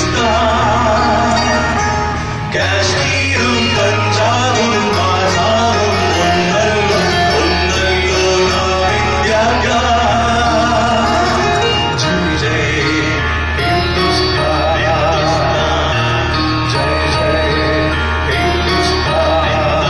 കാശ്മീരും പഞ്ചാബും ആസാമും ഒന്നല്ലോ ഒന്നല്ലോ ഇന്ത്യ ജയ് ജയ് ഹിന്ദുസ്ഥാൻ ജയ് ജയ് ഹിന്ദുസ്ഥാൻ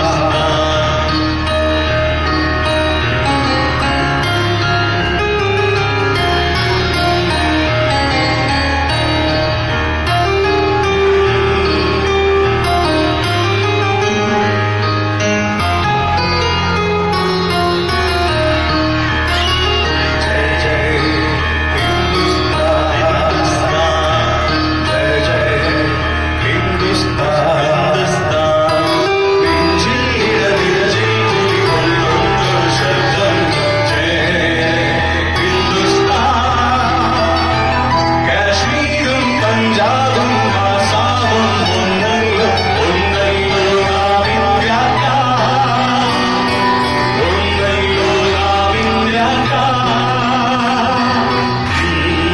जय जय हिंदुस्तान जय जय हिंदुस्तान शब्दम जय हिंदुस्तान കാശ്മീരും പഞ്ചാബും ആസാമും ഒന്നല്ലോ ഒന്നല്ലോ നാവിന്ത്യാക്കാം ഒന്നല്ലോ നാവിന്ത്യാക്കാം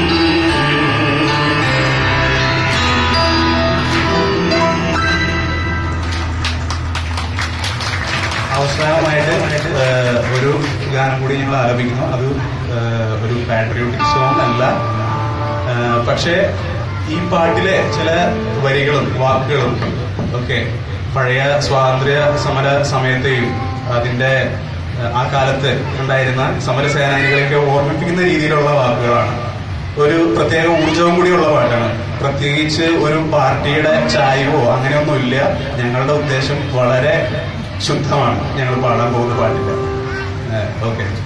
അവസാനമായിട്ട് ഏഹ്, ഒരു ഗാനം കൂടി ഞങ്ങൾ ആലപിക്കുന്നു അത് ഏഹ്, ഒരു പാട്രിയോട്ടിക് സോങ് അല്ല ഏഹ്, പക്ഷേ ഈ പാട്ടിലെ ചില വരികളും വാക്കുകളും ഒക്കെ പഴയ സ്വാതന്ത്ര്യ സമര സമയത്തെയും അതിന്റെ ഏഹ്, ആ കാലത്ത് ഉണ്ടായിരുന്ന സമരസേനാനികളെയൊക്കെ ഓർമ്മിപ്പിക്കുന്ന രീതിയിലുള്ള വാക്കുകളാണ് ഒരു പ്രത്യേക ഊർജവും കൂടിയുള്ള പാട്ടാണ് പ്രത്യേകിച്ച് ഒരു പാർട്ടിയുടെ ചായവോ അങ്ങനെയൊന്നുമില്ല ഞങ്ങളുടെ ഉദ്ദേശം വളരെ ശുദ്ധമാണ് ഞങ്ങൾ പാടാൻ പോകുന്ന പാട്ടില്ല ഓക്കെ